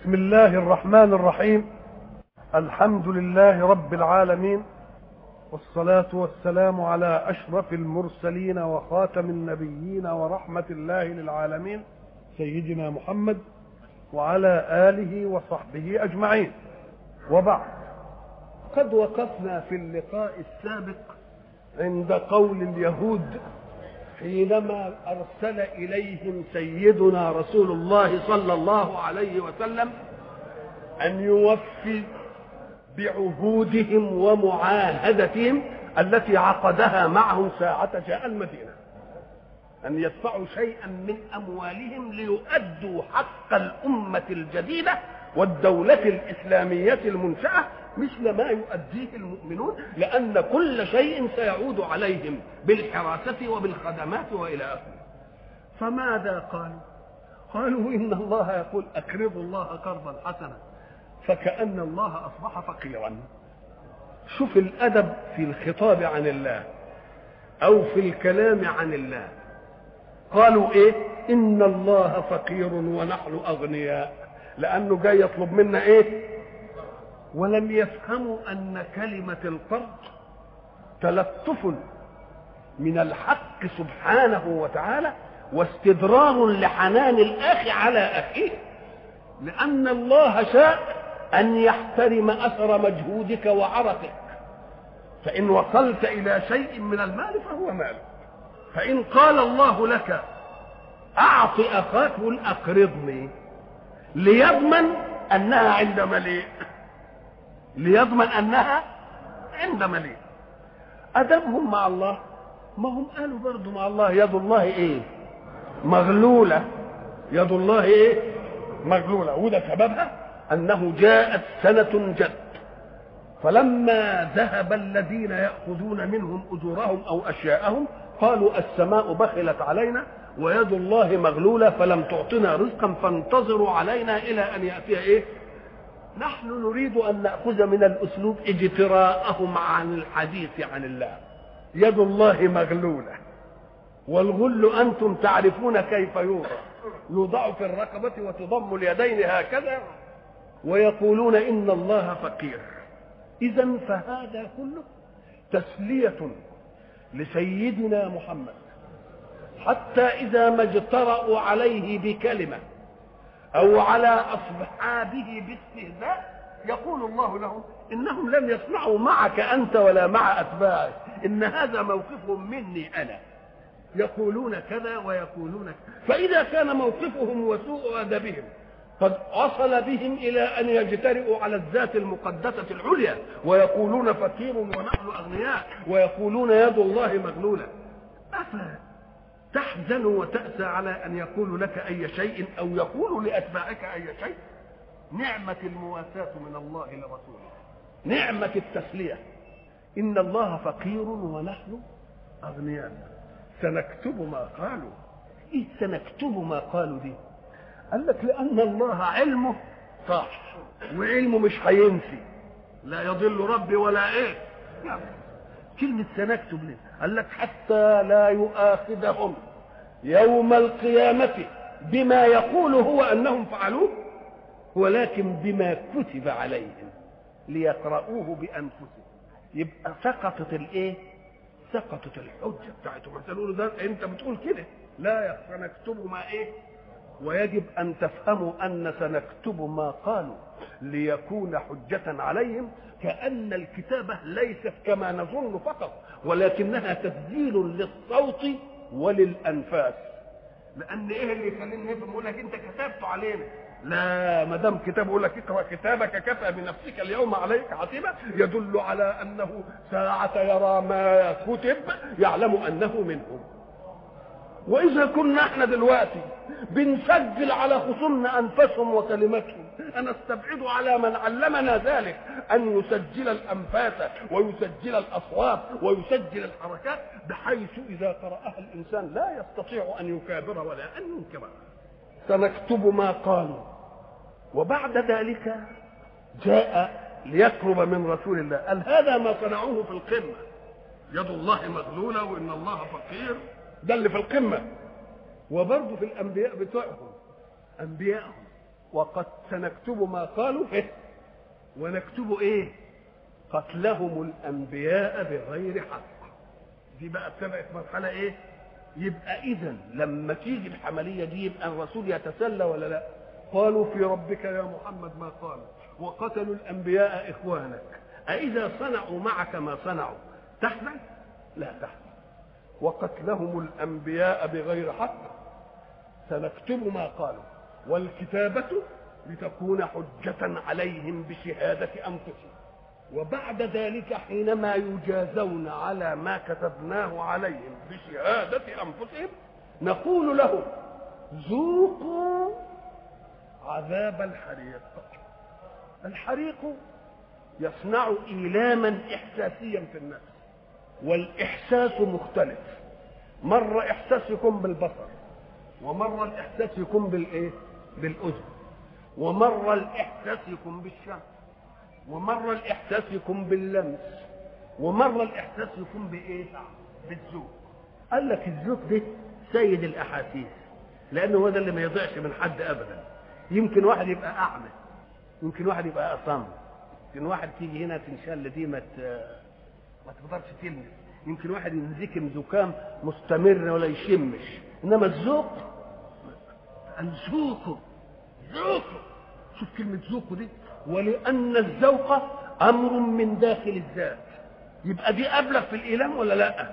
بسم الله الرحمن الرحيم الحمد لله رب العالمين والصلاة والسلام على أشرف المرسلين وخاتم النبيين ورحمة الله للعالمين سيدنا محمد وعلى آله وصحبه أجمعين وبعد قد وقفنا في اللقاء السابق عند قول اليهود حينما أرسل إليهم سيدنا رسول الله صلى الله عليه وسلم أن يوفي بعهودهم ومعاهدتهم التي عقدها معهم ساعة جاء المدينة أن يدفعوا شيئا من أموالهم ليؤدوا حق الأمة الجديدة والدولة الإسلامية المنشأة مثل ما يؤديه المؤمنون لأن كل شيء سيعود عليهم بالحراسة وبالخدمات وإلى آخره فماذا قالوا قالوا إن الله يقول أقرضوا الله قرضا حسنا فكأن الله أصبح فقيرا شوف الأدب في الخطاب عن الله أو في الكلام عن الله قالوا إيه إن الله فقير ونحن أغنياء لأنه جاي يطلب منا إيه ولم يفهموا أن كلمة القرض تلطف من الحق سبحانه وتعالى واستدرار لحنان الأخ على أخيه لأن الله شاء أن يحترم أثر مجهودك وعرقك فإن وصلت إلى شيء من المال فهو مالك فإن قال الله لك أعط أخاك قل أقرضني ليضمن أنها عند مليء ليضمن أنها عند مليء أدبهم مع الله ما هم قالوا برضه مع الله يد الله إيه مغلولة يد الله إيه مغلولة وده سببها أنه جاءت سنة جد فلما ذهب الذين يأخذون منهم أجورهم أو أشياءهم قالوا السماء بخلت علينا ويد الله مغلولة فلم تعطنا رزقا فانتظروا علينا إلى أن يأتي إيه نحن نريد أن نأخذ من الأسلوب اجتراءهم عن الحديث عن الله يد الله مغلولة والغل أنتم تعرفون كيف يوضع يوضع في الرقبة وتضم اليدين هكذا ويقولون إن الله فقير إذا فهذا كله تسلية لسيدنا محمد حتى إذا ما اجترأوا عليه بكلمة أو على أصحابه باستهزاء يقول الله لهم إنهم لم يصنعوا معك أنت ولا مع أتباعك إن هذا موقفهم مني أنا يقولون كذا ويقولون كذا فإذا كان موقفهم وسوء أدبهم قد وصل بهم إلى أن يجترئوا على الذات المقدسة العليا ويقولون فقير ونحن أغنياء ويقولون يد الله مغلولة أفلا تحزن وتأسى على أن يقول لك أي شيء أو يقول لأتباعك أي شيء نعمة المواساة من الله لرسوله نعمة التسلية إن الله فقير ونحن أغنياء سنكتب ما قالوا إيه سنكتب ما قالوا دي قال لك لأن الله علمه صح وعلمه مش هينسي لا يضل ربي ولا إيه يعني كلمة سنكتب ليه قال لك حتى لا يؤاخذهم يوم القيامة بما يقول هو أنهم فعلوه ولكن بما كتب عليهم ليقرؤوه بأنفسهم يبقى سقطت الايه سقطت الحجة بتاعتهم تقولوا ده انت بتقول كده لا سنكتب ما ايه ويجب ان تفهموا ان سنكتب ما قالوا ليكون حجة عليهم كأن الكتابة ليست كما نظن فقط ولكنها تسجيل للصوت وللأنفاس لأن إيه اللي يخليني نفهم يقول لك أنت كتبت علينا لا ما دام كتاب يقول لك اقرا كتابك كفى بنفسك اليوم عليك حسيبا يدل على انه ساعة يرى ما كتب يعلم انه منهم واذا كنا احنا دلوقتي بنسجل على خصومنا انفسهم وكلماتهم انا استبعد على من علمنا ذلك ان يسجل الانفاس ويسجل الاصوات ويسجل الحركات بحيث اذا قراها الانسان لا يستطيع ان يكابر ولا ان ينكر سنكتب ما قالوا وبعد ذلك جاء ليقرب من رسول الله قال هذا ما صنعوه في القمه يد الله مغلوله وان الله فقير ده اللي في القمه وبرضه في الانبياء بتوعهم انبيائهم وقد سنكتب ما قالوا إيه؟ ونكتب ايه قتلهم الانبياء بغير حق دي بقى ابتدأت مرحله ايه يبقى اذا لما تيجي الحمليه دي يبقى الرسول يتسلى ولا لا قالوا في ربك يا محمد ما قالوا وقتلوا الانبياء اخوانك أإذا صنعوا معك ما صنعوا تحزن لا تحزن وقتلهم الانبياء بغير حق سنكتب ما قالوا والكتابه لتكون حجه عليهم بشهاده انفسهم وبعد ذلك حينما يجازون على ما كتبناه عليهم بشهاده انفسهم نقول لهم ذوقوا عذاب الحريق الحريق يصنع ايلاما احساسيا في النفس والاحساس مختلف مره احساس يكون بالبصر ومره الاحساس يكون بالايه بالاذن ومره الاحساس يكون بالشم ومره الاحساس يكون باللمس ومره الاحساس يكون بايه بالذوق قال لك الذوق ده سيد الاحاسيس لانه هو ده اللي ما يضيعش من حد ابدا يمكن واحد يبقى اعمى يمكن واحد يبقى اصم يمكن واحد تيجي هنا تنشل دي ما ما تقدرش تلمس يمكن واحد ينزكم زكام مستمر ولا يشمش انما الذوق الذوق ذوق شوف كلمة ذوق دي ولأن الذوق أمر من داخل الذات يبقى دي أبلغ في الإيلام ولا لا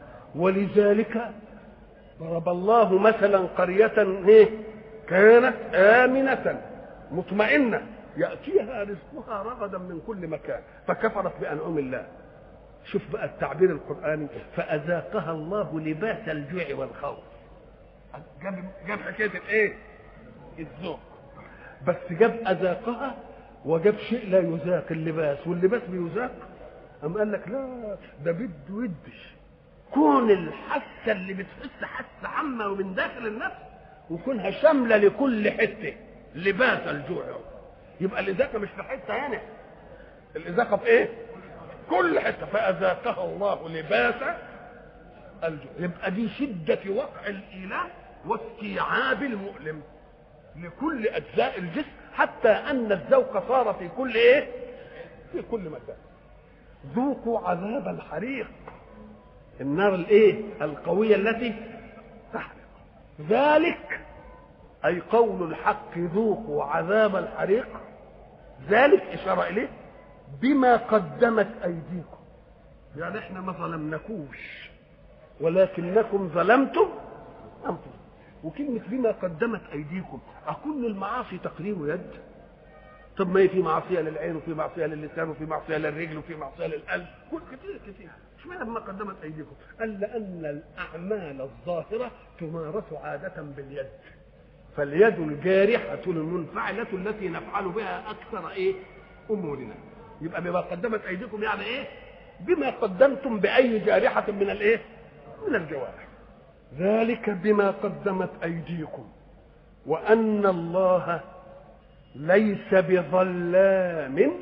ولذلك ضرب الله مثلا قرية إيه كانت آمنة مطمئنة يأتيها رزقها رغدا من كل مكان فكفرت بأنعم الله شوف بقى التعبير القرآني فأذاقها الله لباس الجوع والخوف جاب جاب حكاية الإيه؟ الذوق بس جاب أذاقها وجاب شيء لا يذاق اللباس واللباس بيذاق أم قال لك لا ده بده ودش كون الحاسة اللي بتحس حاسة عامة ومن داخل النفس وكونها شاملة لكل حتة لباس الجوع يبقى الإذاقة مش في حتة هنا الإذاقة في إيه؟ كل حته فاذاقها الله لباس الجوع يبقى دي شده وقع الاله واستيعاب المؤلم لكل اجزاء الجسم حتى ان الذوق صار في كل ايه في كل مكان ذوقوا عذاب الحريق النار الايه القويه التي تحرق ذلك اي قول الحق ذوقوا عذاب الحريق ذلك اشاره اليه بما قدمت ايديكم يعني احنا ما ظلمناكوش ولكنكم ظلمتم انفسكم وكلمة بما قدمت أيديكم أكل المعاصي تقرير يد طب ما هي في معصية للعين وفي معصية للسان وفي معصية للرجل وفي معصية للقلب كل كثير كثير اشمعنى بما قدمت أيديكم قال لأن الأعمال الظاهرة تمارس عادة باليد فاليد الجارحة المنفعلة التي نفعل بها أكثر إيه أمورنا يبقى بما قدمت ايديكم يعني ايه بما قدمتم باي جارحه من الايه من الجوارح ذلك بما قدمت ايديكم وان الله ليس بظلام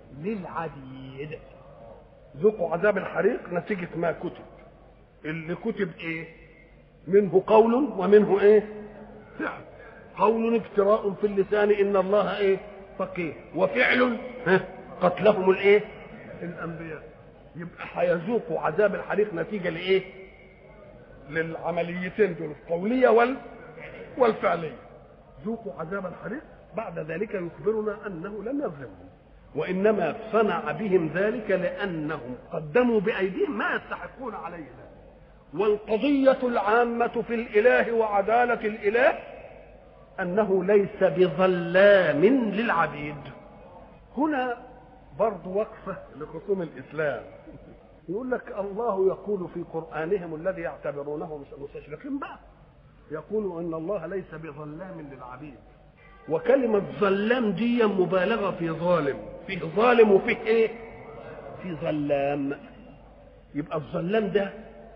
للعبيد ذوقوا عذاب الحريق نتيجة ما كتب اللي كتب ايه منه قول ومنه ايه فعل قول افتراء في اللسان ان الله ايه فقيه وفعل ها قتلهم الايه الانبياء يبقى هيذوقوا عذاب الحريق نتيجه لايه للعمليتين دول القوليه وال والفعليه ذوقوا عذاب الحريق بعد ذلك يخبرنا انه لم يظلمهم وانما صنع بهم ذلك لانهم قدموا بايديهم ما يستحقون عليه ذلك والقضيه العامه في الاله وعداله الاله انه ليس بظلام للعبيد هنا برضه وقفة لخصوم الإسلام يقول لك الله يقول في قرآنهم الذي يعتبرونه مستشرقين بقى يقول إن الله ليس بظلام للعبيد وكلمة ظلام دي مبالغة في ظالم فيه ظالم وفيه إيه؟ في ظلام يبقى الظلام ده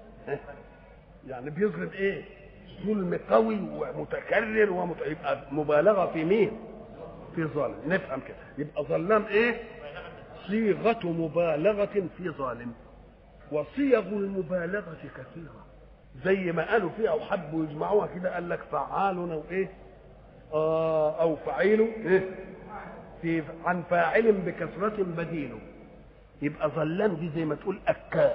يعني بيظلم إيه؟ ظلم قوي ومتكرر ومت... يبقى مبالغة في مين؟ في ظالم نفهم كده يبقى ظلام إيه؟ صيغة مبالغة في ظالم وصيغ المبالغة كثيرة زي ما قالوا فيها وحبوا يجمعوها كده قال لك فعال أو إيه آه او فعيل إيه؟ في عن فاعل بكثرة بديله يبقى ظلام دي زي ما تقول اكال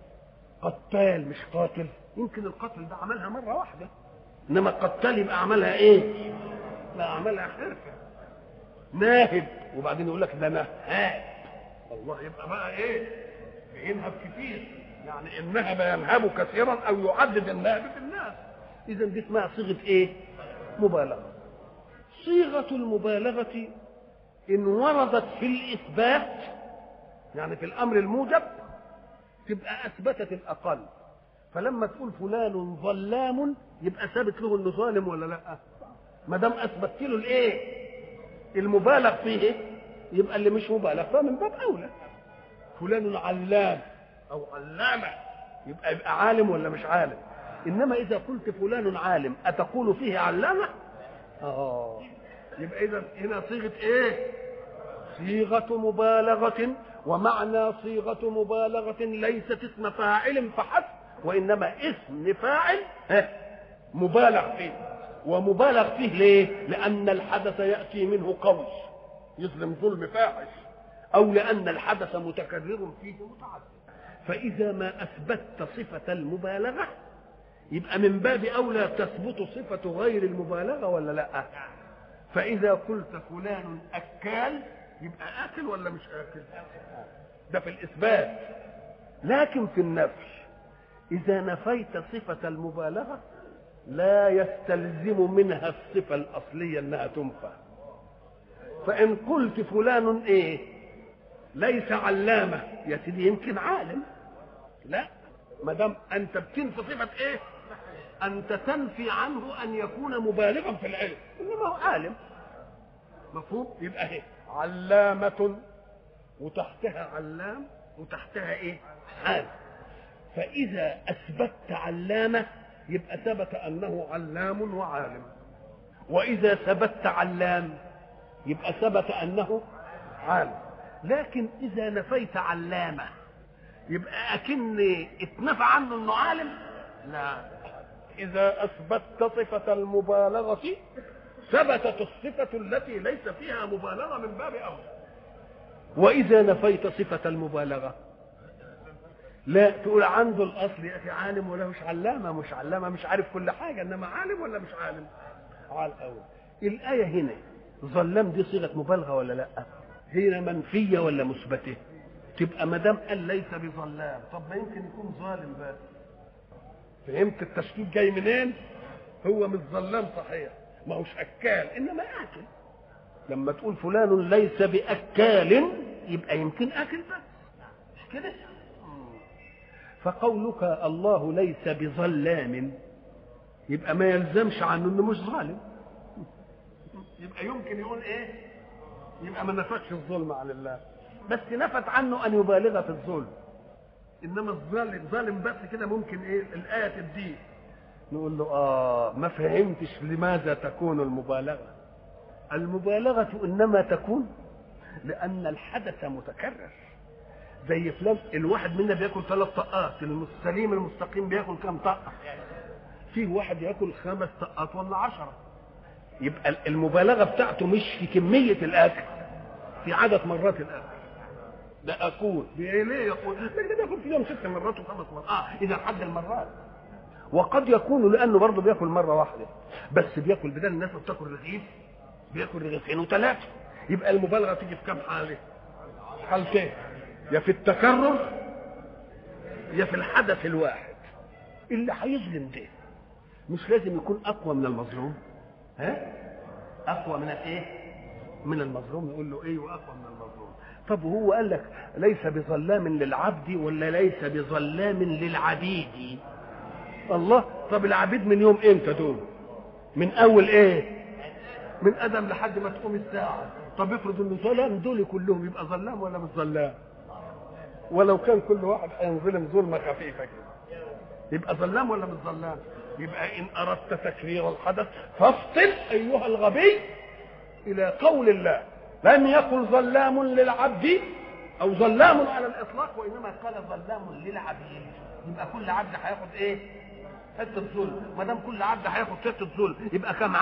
قتال مش قاتل يمكن القتل ده عملها مرة واحدة انما قتال يبقى عملها ايه لا عملها حرفة ناهب وبعدين يقول لك ده نهاب الله يبقى بقى ايه بينهب كتير يعني النهب ينهب كثيرا او يعدد النهب في الناس اذا دي اسمها صيغه ايه مبالغه صيغه المبالغه ان وردت في الاثبات يعني في الامر الموجب تبقى اثبتت الاقل فلما تقول فلان ظلام يبقى ثابت له انه ظالم ولا لا ما دام اثبتت له الايه المبالغ فيه يبقى اللي مش مبالغ فمن باب اولى فلان علام او علامه يبقى يبقى عالم ولا مش عالم انما اذا قلت فلان عالم اتقول فيه علامه اه يبقى اذا هنا صيغه ايه صيغه مبالغه ومعنى صيغه مبالغه ليست اسم فاعل فحسب وانما اسم فاعل مبالغ فيه ومبالغ فيه ليه لان الحدث ياتي منه قوي يظلم ظلم فاحش او لان الحدث متكرر فيه متعدد فاذا ما اثبتت صفه المبالغه يبقى من باب اولى تثبت صفه غير المبالغه ولا لا فاذا قلت فلان اكال يبقى اكل ولا مش اكل ده في الاثبات لكن في النفي اذا نفيت صفه المبالغه لا يستلزم منها الصفه الاصليه انها تنفى فان قلت فلان ايه ليس علامه يا سيدي يمكن عالم لا ما دام انت بتنفي صفه ايه انت تنفي عنه ان يكون مبالغا في العلم انما هو عالم مفهوم يبقى ايه علامه وتحتها علام وتحتها ايه عالم فاذا اثبتت علامه يبقى ثبت انه علام وعالم واذا ثبت علام يبقى ثبت انه عالم لكن اذا نفيت علامه يبقى اكن اتنفى عنه انه عالم لا اذا اثبتت صفه المبالغه ثبتت الصفه التي ليس فيها مبالغه من باب اولى واذا نفيت صفه المبالغه لا تقول عنده الاصل يا اخي عالم ولا مش علامه مش علامه مش عارف كل حاجه انما عالم ولا مش عالم على الاول الايه هنا ظلام دي صيغه مبالغه ولا لا هنا منفيه ولا مثبته تبقى ما دام قال ليس بظلام طب ما يمكن يكون ظالم بس فهمت التشكيك جاي منين هو مش ظلام صحيح ما هوش اكال انما اكل لما تقول فلان ليس باكال يبقى يمكن اكل بس مش كده فقولك الله ليس بظلام يبقى ما يلزمش عنه انه مش ظالم يبقى يمكن يقول ايه يبقى ما نفتش الظلم عن الله بس نفت عنه ان يبالغ في الظلم انما الظالم ظالم بس كده ممكن ايه الايه تديه نقول له اه ما فهمتش لماذا تكون المبالغه المبالغه انما تكون لان الحدث متكرر زي فلان الواحد منا بياكل ثلاث طقات السليم المستقيم بياكل كام طقه فيه واحد ياكل خمس طقات ولا عشرة يبقى المبالغه بتاعته مش في كميه الاكل في عدد مرات الاكل ده اكون ليه يقول ده بياكل في يوم ست مرات وخمس مرات اه اذا حد المرات وقد يكون لانه برضه بياكل مره واحده بس بياكل بدل الناس بتاكل رغيف بياكل رغيفين وثلاثه يبقى المبالغه تيجي في كام حاله حالتين يا في التكرر يا في الحدث الواحد اللي هيظلم ده مش لازم يكون اقوى من المظلوم ها اقوى من الايه من المظلوم يقول له ايه واقوى من المظلوم طب هو قال لك ليس بظلام للعبد ولا ليس بظلام للعبيد الله طب العبيد من يوم امتى دول من اول ايه من ادم لحد ما تقوم الساعه طب افرض انه ظلام دول كلهم يبقى ظلام ولا مش ظلام ولو كان كل واحد هينظلم ظلمه خفيفه كده يبقى ظلام ولا مش ظلام يبقى ان اردت تكرير الحدث فافصل ايها الغبي الى قول الله لم يقل ظلام للعبد او ظلام على الاطلاق وانما قال ظلام للعبيد يبقى كل عبد هياخد ايه حته ظلم ما دام كل عبد هياخد حته ظلم يبقى كم عبد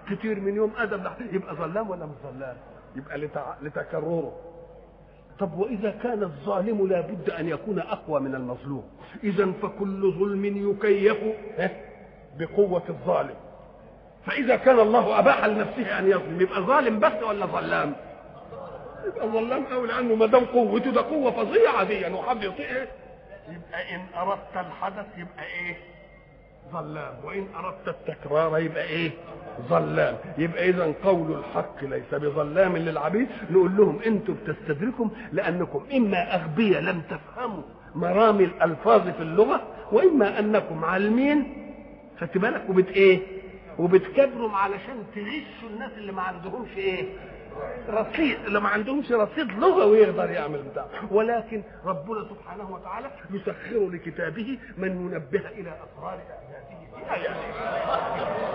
كتير من يوم ادم لحد يبقى ظلام ولا مش ظلام يبقى لتع... لتكرره طب واذا كان الظالم لابد ان يكون اقوى من المظلوم اذا فكل ظلم يكيف بقوه الظالم فاذا كان الله اباح لنفسه ان يظلم يبقى ظالم بس ولا ظلام يبقى ظلام قوي لانه ما دام قوته ده قوه فظيعه دي يعني وحد يطيع يبقى ان اردت الحدث يبقى ايه ظلام وان اردت التكرار يبقى ايه ظلام يبقى اذا قول الحق ليس بظلام للعبيد نقول لهم انتم بتستدركم لانكم اما اغبياء لم تفهموا مرامي الالفاظ في اللغه واما انكم عالمين خدت بالك وبت ايه وبتكبروا علشان تغشوا الناس اللي ما عندهمش ايه رصيد اللي ما عندهمش رصيد لغوي يقدر يعمل بتاع ولكن ربنا سبحانه وتعالى يسخر لكتابه من ينبه الى اسرار اعجازه في اياته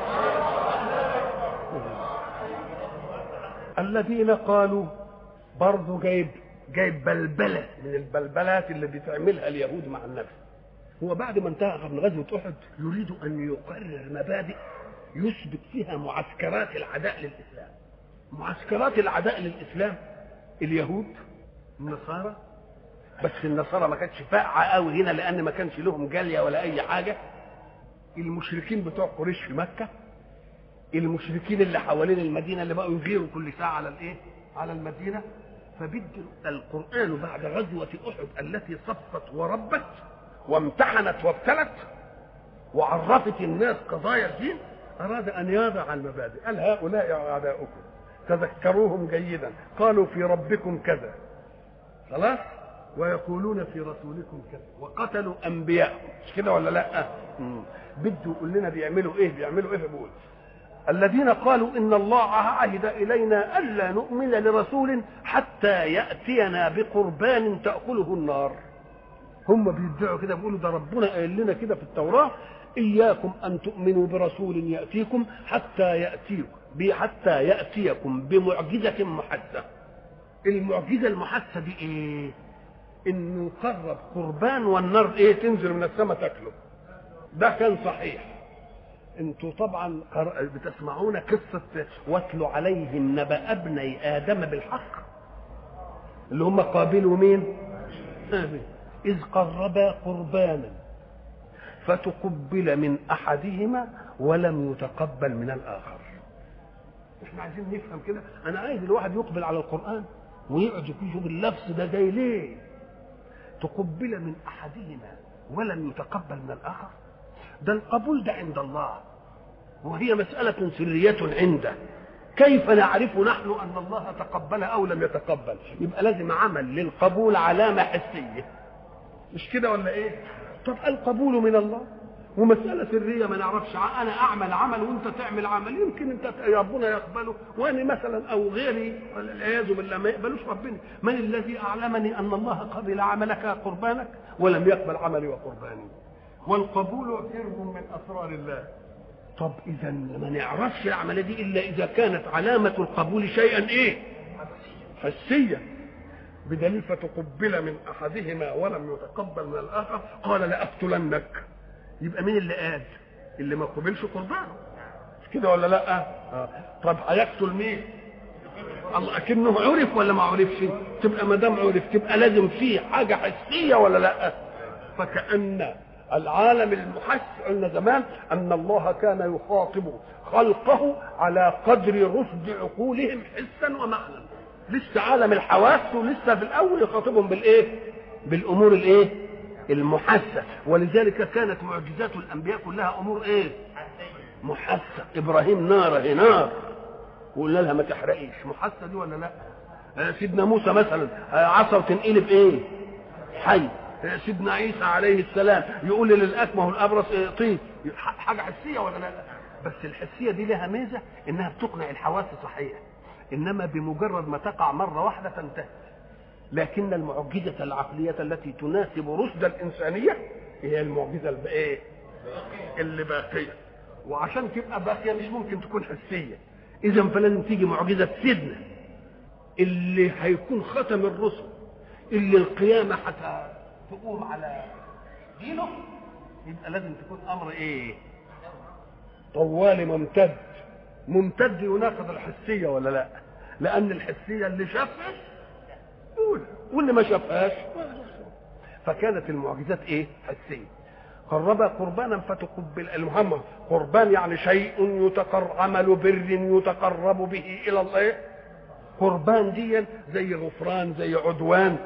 الذين قالوا برضه جايب جايب بلبله من البلبلات اللي بتعملها اليهود مع النبي هو بعد ما انتهى من غزوه احد يريد ان يقرر مبادئ يثبت فيها معسكرات العداء للاسلام معسكرات العداء للاسلام اليهود النصارى بس النصارى ما كانتش فاقعه قوي هنا لان ما كانش لهم جاليه ولا اي حاجه المشركين بتوع قريش في مكه المشركين اللي حوالين المدينه اللي بقوا يغيروا كل ساعه على الايه على المدينه فبد القران بعد غزوه احد التي صفت وربت وامتحنت وابتلت وعرفت الناس قضايا الدين اراد ان يضع المبادئ قال هؤلاء اعداؤكم تذكروهم جيدا قالوا في ربكم كذا خلاص ويقولون في رسولكم كذا وقتلوا انبياءهم مش كده ولا لا مم. بده يقول لنا بيعملوا ايه بيعملوا ايه بيقول الذين قالوا ان الله عهد الينا الا نؤمن لرسول حتى ياتينا بقربان تاكله النار هم بيدعوا كده بيقولوا ده ربنا قايل لنا كده في التوراه اياكم ان تؤمنوا برسول ياتيكم حتى ياتيكم حتى ياتيكم بمعجزه محسه المعجزه المحسه دي ايه انه قرب قربان والنار ايه تنزل من السماء تاكله ده كان صحيح انتوا طبعا بتسمعون قصه واتل عليهم نبأ ابني ادم بالحق اللي هم قابلوا مين اذ قربا قربانا فتقبل من احدهما ولم يتقبل من الاخر احنا عايزين نفهم كده انا عايز الواحد يقبل على القران ويقعد يشوف اللفظ ده جاي ليه تقبل من احدهما ولم يتقبل من الاخر ده القبول ده عند الله وهي مسألة سرية عنده كيف نعرف نحن أن الله تقبل أو لم يتقبل يبقى لازم عمل للقبول علامة حسية مش كده ولا إيه طب القبول من الله ومسألة سرية ما نعرفش أنا أعمل عمل وأنت تعمل عمل يمكن أنت ربنا يقبله وأنا مثلا أو غيري والعياذ بالله ما يقبلوش ربنا من الذي أعلمني أن الله قبل عملك قربانك ولم يقبل عملي وقرباني والقبول سر من أسرار الله طب إذا ما نعرفش العملية دي إلا إذا كانت علامة القبول شيئا إيه حسيا بدليل فتقبل من أحدهما ولم يتقبل من الآخر قال لأقتلنك يبقى مين اللي قال اللي ما قبلش قربانه مش كده ولا لا آه. طب هيقتل مين الله اكنه عرف ولا ما عرفش تبقى ما دام عرف تبقى لازم فيه حاجه حسيه ولا لا فكأن العالم المحس قلنا زمان ان الله كان يخاطب خلقه على قدر رشد عقولهم حسا ومعنى لسه عالم الحواس ولسه في الاول يخاطبهم بالايه بالامور الايه المحسه ولذلك كانت معجزات الانبياء كلها امور ايه محسه ابراهيم نار نار وقلنا لها ما تحرقيش محسه دي ولا لا آه سيدنا موسى مثلا آه عصا وتنقلب ايه حي آه سيدنا عيسى عليه السلام يقول للاكمه والابرص إيه طيب حاجه حسيه ولا لا بس الحسيه دي لها ميزه انها بتقنع الحواس صحيح انما بمجرد ما تقع مره واحده تنتهي لكن المعجزة العقلية التي تناسب رشد الإنسانية هي المعجزة اللي إيه؟ اللي باقية وعشان تبقى باقية مش ممكن تكون حسية إذا فلازم تيجي معجزة سيدنا اللي هيكون ختم الرسل اللي القيامة حتى تقوم على دينه يبقى لازم تكون أمر إيه؟ طوال ممتد ممتد يناقض الحسيه ولا لا لان الحسيه اللي شافها يقول واللي ما شافهاش فكانت المعجزات ايه حسيه قرب قربانا فتقبل المهم قربان يعني شيء يتقر عمل بر يتقرب به الى الله قربان دي زي غفران زي عدوان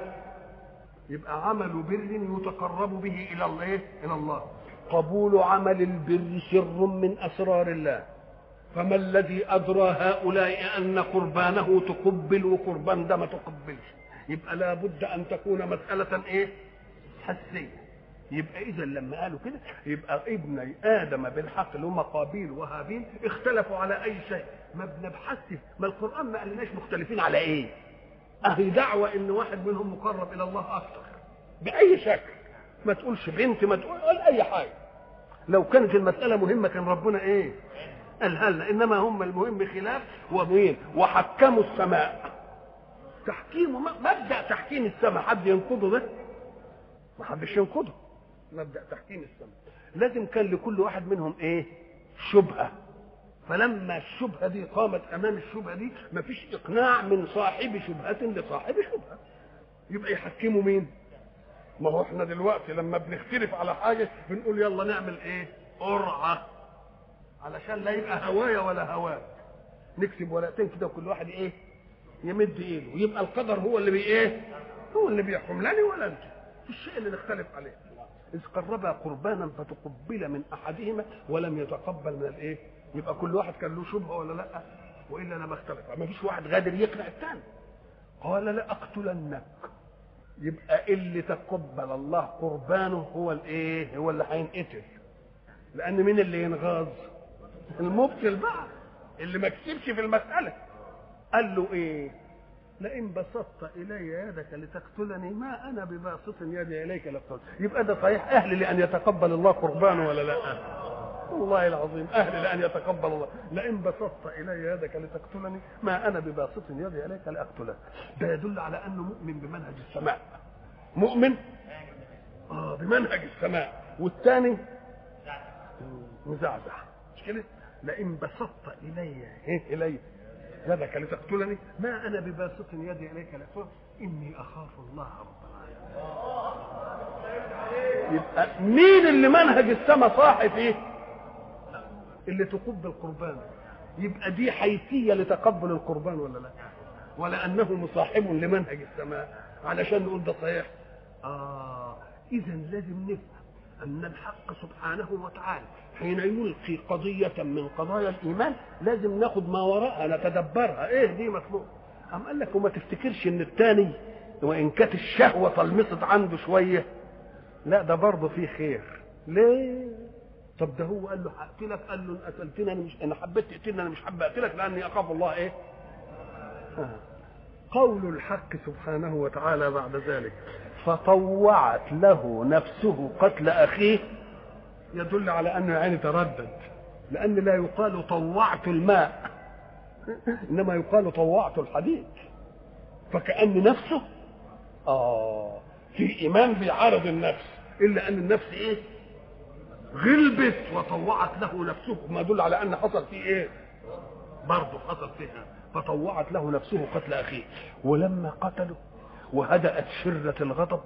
يبقى عمل بر يتقرب به الى الله الى الله قبول عمل البر سر من اسرار الله فما الذي ادرى هؤلاء ان قربانه تقبل وقربان ده ما تقبلش يبقى لابد ان تكون مساله ايه حسيه يبقى اذا لما قالوا كده يبقى ابني ادم بالحق اللي هم قابيل وهابيل اختلفوا على اي شيء ما بنبحثش ما القران ما قالناش مختلفين على ايه اهي دعوه ان واحد منهم مقرب الى الله اكثر باي شكل ما تقولش بنت ما تقول قول اي حاجه لو كانت المساله مهمه كان ربنا ايه قالها لنا انما هم المهم خلاف ومين وحكموا السماء تحكيم مبدا تحكيم السماء حد ينقضه ده ما حدش ينقضه مبدا تحكيم السماء لازم كان لكل واحد منهم ايه شبهه فلما الشبهه دي قامت امام الشبهه دي مفيش اقناع من صاحب شبهه لصاحب شبهه يبقى يحكموا مين ما هو احنا دلوقتي لما بنختلف على حاجه بنقول يلا نعمل ايه قرعه علشان لا يبقى هوايا ولا هواك نكتب ورقتين كده وكل واحد ايه يمد ايده ويبقى القدر هو اللي بي ايه هو اللي بيحكم لا لي ولا انت الشيء اللي نختلف عليه إذ قربا قربانا فتقبل من أحدهما ولم يتقبل من الإيه؟ يبقى كل واحد كان له شبهة ولا لأ؟ وإلا لما اختلف ما فيش واحد غادر يقنع الثاني قال لأقتلنك يبقى اللي تقبل الله قربانه هو الإيه؟ هو اللي هينقتل لأن مين اللي ينغاظ؟ المبتل بقى اللي ما كسبش في المسألة قال له إيه؟ لئن بسطت الي يدك لتقتلني ما انا بباسط يدي اليك لتقتلني يبقى ده صحيح اهل لان يتقبل الله قربانه ولا لا والله العظيم اهل لان يتقبل الله لئن بسطت الي يدك لتقتلني ما انا بباسط يدي اليك لاقتلك ده يدل على انه مؤمن بمنهج السماء مؤمن اه بمنهج السماء والثاني مزعزع مش كده لئن بسطت الي الي يدك لتقتلني ما انا بباسط يدي اليك لاقتلك اني اخاف الله رب العالمين يبقى مين اللي منهج السماء صاحي فيه اللي تقبل قربانه يبقى دي حيثيه لتقبل القربان ولا لا ولا انه مصاحب لمنهج السماء علشان نقول ده صحيح اه اذا لازم نفهم ان الحق سبحانه وتعالى حين يلقي قضية من قضايا الإيمان لازم ناخد ما وراءها نتدبرها إيه دي مطلوب أم قال لك وما تفتكرش إن التاني وإن كانت الشهوة طلمست عنده شوية لا ده برضه فيه خير ليه؟ طب ده هو قال له هقتلك قال له ان قتلتني انا مش انا حبيت تقتلني انا مش حابب اقتلك لاني اخاف الله ايه؟ آه. قول الحق سبحانه وتعالى بعد ذلك فطوعت له نفسه قتل اخيه يدل على انه يعني تردد لان لا يقال طوعت الماء انما يقال طوعت الحديد فكأن نفسه اه في ايمان بيعارض النفس الا ان النفس ايه غلبت وطوعت له نفسه ما يدل على ان حصل فيه ايه برضه حصل فيها فطوعت له نفسه قتل اخيه ولما قتله وهدأت شرة الغضب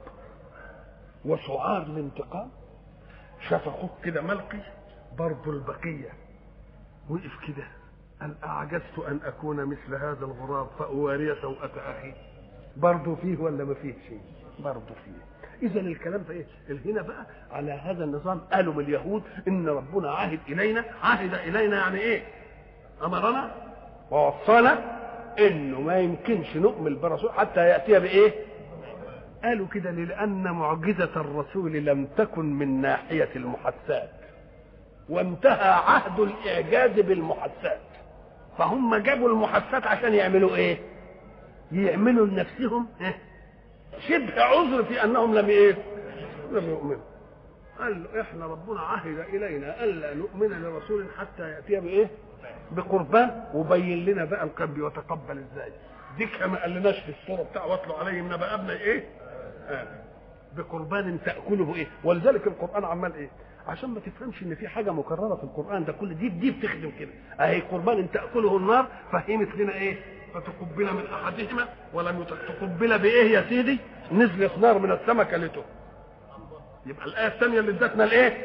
وسعار الانتقام شاف اخوك كده ملقي برضه البقيه وقف كده قال اعجزت ان اكون مثل هذا الغراب فاواري سوءة اخي برضه فيه ولا ما فيه شيء برضه فيه اذا الكلام في ايه هنا بقى على هذا النظام قالوا من اليهود ان ربنا عهد الينا عهد الينا يعني ايه امرنا ووصانا انه ما يمكنش نؤمن برسول حتى ياتي بايه قالوا كده لأن معجزة الرسول لم تكن من ناحية المحادثات وانتهى عهد الإعجاز بالمحادثات فهم جابوا المحادثات عشان يعملوا إيه؟ يعملوا لنفسهم إيه؟ شبه عذر في أنهم لم إيه؟ لم يؤمنوا قال له احنا ربنا عهد الينا الا نؤمن لرسول حتى ياتي بايه؟ بقربان وبين لنا بقى القلب يتقبل ازاي ديك ما قالناش في الصوره بتاع واتلوا عليهم نبأ ابني ايه؟ آه. بقربان تاكله ايه ولذلك القران عمال ايه عشان ما تفهمش ان في حاجه مكرره في القران ده كل دي دي بتخدم كده اهي قربان تاكله النار فهمت لنا ايه فتقبل من احدهما ولم تقبل بايه يا سيدي نزلت نار من السماء كلته يبقى الايه الثانيه اللي ادتنا الايه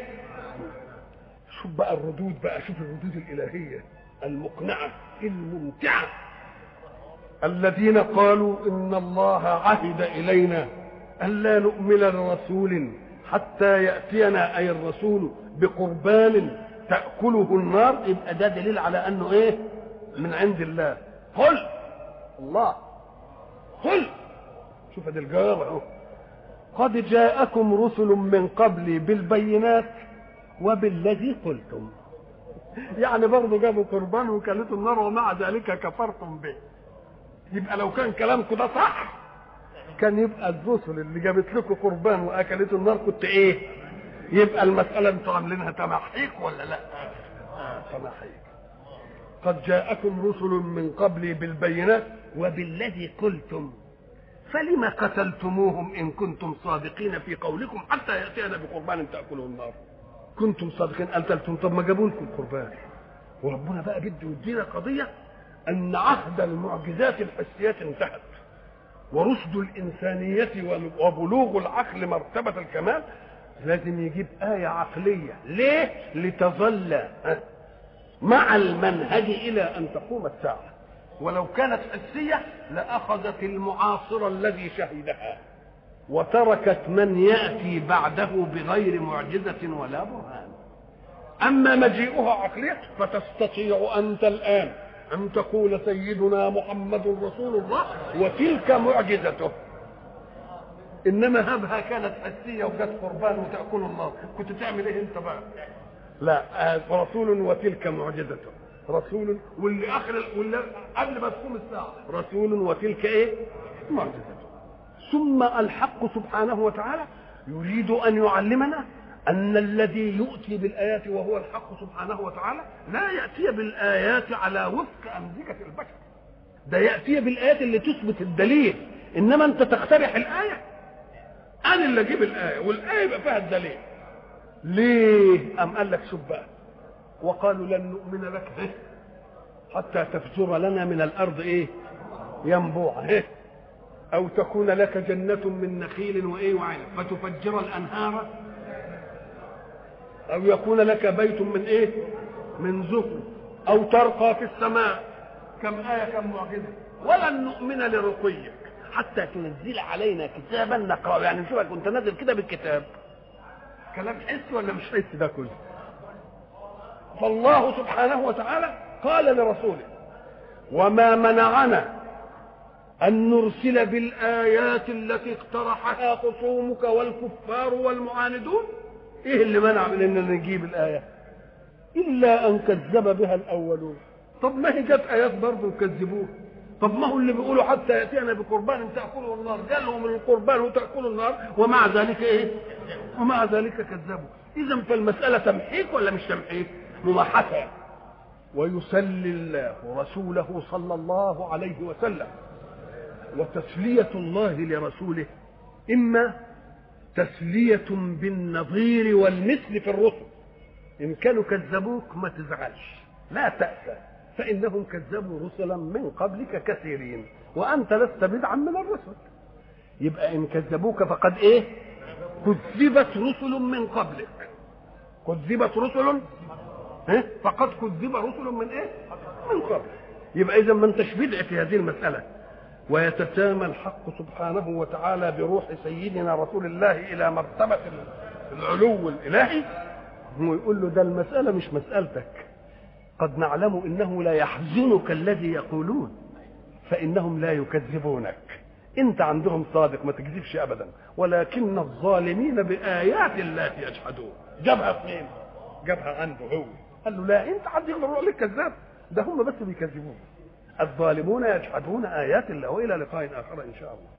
شوف بقى الردود بقى شوف الردود الالهيه المقنعه الممتعه الذين قالوا ان الله عهد الينا الا نؤمن لرسول حتى ياتينا اي الرسول بقربان تاكله النار يبقى ده دليل على انه ايه من عند الله قل الله قل شوف ادي الجواب اهو قد جاءكم رسل من قبلي بالبينات وبالذي قلتم يعني برضه جابوا قربان وكلتوا النار ومع ذلك كفرتم به يبقى لو كان كلامكم ده صح كان يبقى الرسل اللي جابت لكم قربان واكلته النار كنت ايه يبقى المساله انتوا عاملينها تمحيق ولا لا آه تمحيق قد جاءكم رسل من قبلي بالبينات وبالذي قلتم فلم قتلتموهم ان كنتم صادقين في قولكم حتى ياتينا بقربان تاكله النار كنتم صادقين قتلتم طب ما جابوا لكم القربان وربنا بقى بده يدينا قضيه ان عهد المعجزات الحسيات انتهت ورشد الإنسانية وبلوغ العقل مرتبة الكمال لازم يجيب آية عقلية ليه؟ لتظل مع المنهج إلى أن تقوم الساعة ولو كانت حسية لأخذت المعاصر الذي شهدها وتركت من يأتي بعده بغير معجزة ولا برهان أما مجيئها عقلية فتستطيع أنت الآن أن تقول سيدنا محمد رسول الله وتلك معجزته إنما هبها كانت حسية وكانت قربان وتأكل النار كنت تعمل إيه أنت بقى لا رسول وتلك معجزته رسول واللي آخر واللي قبل ما تقوم الساعة رسول وتلك إيه معجزته ثم الحق سبحانه وتعالى يريد أن يعلمنا أن الذي يؤتي بالآيات وهو الحق سبحانه وتعالى لا يأتي بالآيات على وفق أمزجة البشر ده يأتي بالآيات اللي تثبت الدليل إنما أنت تقترح الآية أنا اللي أجيب الآية والآية يبقى فيها الدليل ليه؟ أم قال لك شوف بقى وقالوا لن نؤمن لك حتى تفجر لنا من الأرض إيه؟ ينبوعا أو تكون لك جنة من نخيل وإيه وعنب فتفجر الأنهار أو يكون لك بيت من إيه؟ من زخرف أو ترقى في السماء كم آية كم معجزة ولن نؤمن لرقيك حتى تنزل علينا كتابا نقرأ يعني نشوفك كنت نازل كده بالكتاب كلام حسي ولا مش حسي ده كله فالله سبحانه وتعالى قال لرسوله وما منعنا أن نرسل بالآيات التي اقترحها خصومك والكفار والمعاندون ايه اللي منع من ان نجيب الايه الا ان كذب بها الاولون طب ما هي جت ايات برضه وكذبوها طب ما هو اللي بيقولوا حتى ياتينا بقربان تاكله النار قالوا من القربان وتاكل النار ومع ذلك ايه ومع ذلك كذبوا اذا فالمساله تمحيك ولا مش تمحيك مماحكه ويسلي الله رسوله صلى الله عليه وسلم وتسليه الله لرسوله اما تسلية بالنظير والمثل في الرسل إن كانوا كذبوك ما تزعلش لا تأسى فإنهم كذبوا رسلا من قبلك كثيرين وأنت لست بدعا من الرسل يبقى إن كذبوك فقد إيه كذبت رسل من قبلك كذبت رسل إيه؟ فقد كذب رسل من إيه من قبل يبقى إذا ما أنتش بدع في هذه المسألة ويتسامى الحق سبحانه وتعالى بروح سيدنا رسول الله الى مرتبه العلو الالهي ويقول له ده المساله مش مسالتك قد نعلم انه لا يحزنك الذي يقولون فانهم لا يكذبونك انت عندهم صادق ما تكذبش ابدا ولكن الظالمين بايات الله يجحدون جابها فين جابها عنده هو قال له لا انت حد يقدر يقول لك كذاب ده هم بس بيكذبون الظالمون يجحدون آيات الله وإلى لقاء آخر إن شاء الله